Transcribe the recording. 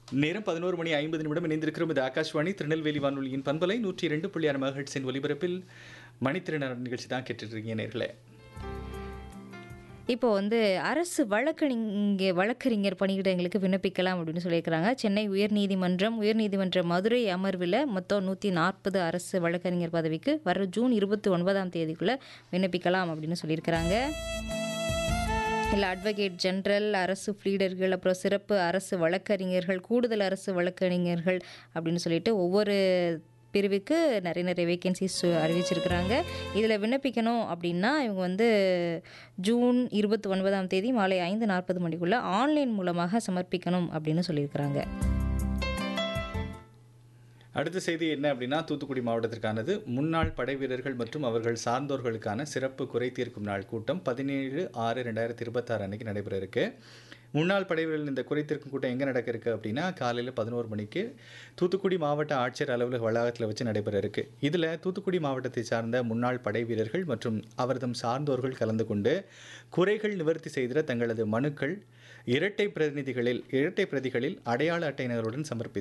நேரம் பதினோரு மணி ஐம்பது நிமிடம் இணைந்திருக்கிறோம் இது ஆகாஷ்வாணி திருநெல்வேலி வானொலியின் பண்பலை நூற்றி இரண்டு புள்ளி ஆறு மகட்ஸின் ஒலிபரப்பில் மணித்திறனார் நிகழ்ச்சி தான் கேட்டுட்ருக்கீங்க நேர்களே இப்போ வந்து அரசு வழக்கறிஞ வழக்கறிஞர் பணியிடங்களுக்கு விண்ணப்பிக்கலாம் அப்படின்னு சொல்லியிருக்கிறாங்க சென்னை உயர்நீதிமன்றம் உயர்நீதிமன்ற மதுரை அமர்வில் மொத்தம் நூற்றி நாற்பது அரசு வழக்கறிஞர் பதவிக்கு வர ஜூன் இருபத்தி ஒன்பதாம் தேதிக்குள்ளே விண்ணப்பிக்கலாம் அப்படின்னு சொல்லியிருக்கிறாங்க இல்லை அட்வொகேட் ஜெனரல் அரசு ஃப்ளீடர்கள் அப்புறம் சிறப்பு அரசு வழக்கறிஞர்கள் கூடுதல் அரசு வழக்கறிஞர்கள் அப்படின்னு சொல்லிட்டு ஒவ்வொரு பிரிவுக்கு நிறைய நிறைய வேகன்சிஸ் அறிவிச்சிருக்கிறாங்க இதில் விண்ணப்பிக்கணும் அப்படின்னா இவங்க வந்து ஜூன் இருபத்தி ஒன்பதாம் தேதி மாலை ஐந்து நாற்பது மணிக்குள்ளே ஆன்லைன் மூலமாக சமர்ப்பிக்கணும் அப்படின்னு சொல்லியிருக்கிறாங்க அடுத்த செய்தி என்ன அப்படின்னா தூத்துக்குடி மாவட்டத்திற்கானது முன்னாள் படை வீரர்கள் மற்றும் அவர்கள் சார்ந்தோர்களுக்கான சிறப்பு குறை தீர்க்கும் நாள் கூட்டம் பதினேழு ஆறு ரெண்டாயிரத்தி இருபத்தாறு அன்னைக்கு நடைபெற இருக்கு முன்னாள் படை வீரர்கள் இந்த குறை தீர்க்கும் கூட்டம் எங்கே நடக்க இருக்கு அப்படின்னா காலையில் பதினோரு மணிக்கு தூத்துக்குடி மாவட்ட ஆட்சியர் அலுவலக வளாகத்தில் வச்சு நடைபெற இருக்கு இதில் தூத்துக்குடி மாவட்டத்தை சார்ந்த முன்னாள் படை வீரர்கள் மற்றும் அவர்தம் சார்ந்தோர்கள் கலந்து கொண்டு குறைகள் நிவர்த்தி செய்திட தங்களது மனுக்கள் இரட்டை பிரதிநிதிகளில் இரட்டை பிரதிகளில் அடையாள அட்டையினருடன் சமர்ப்பி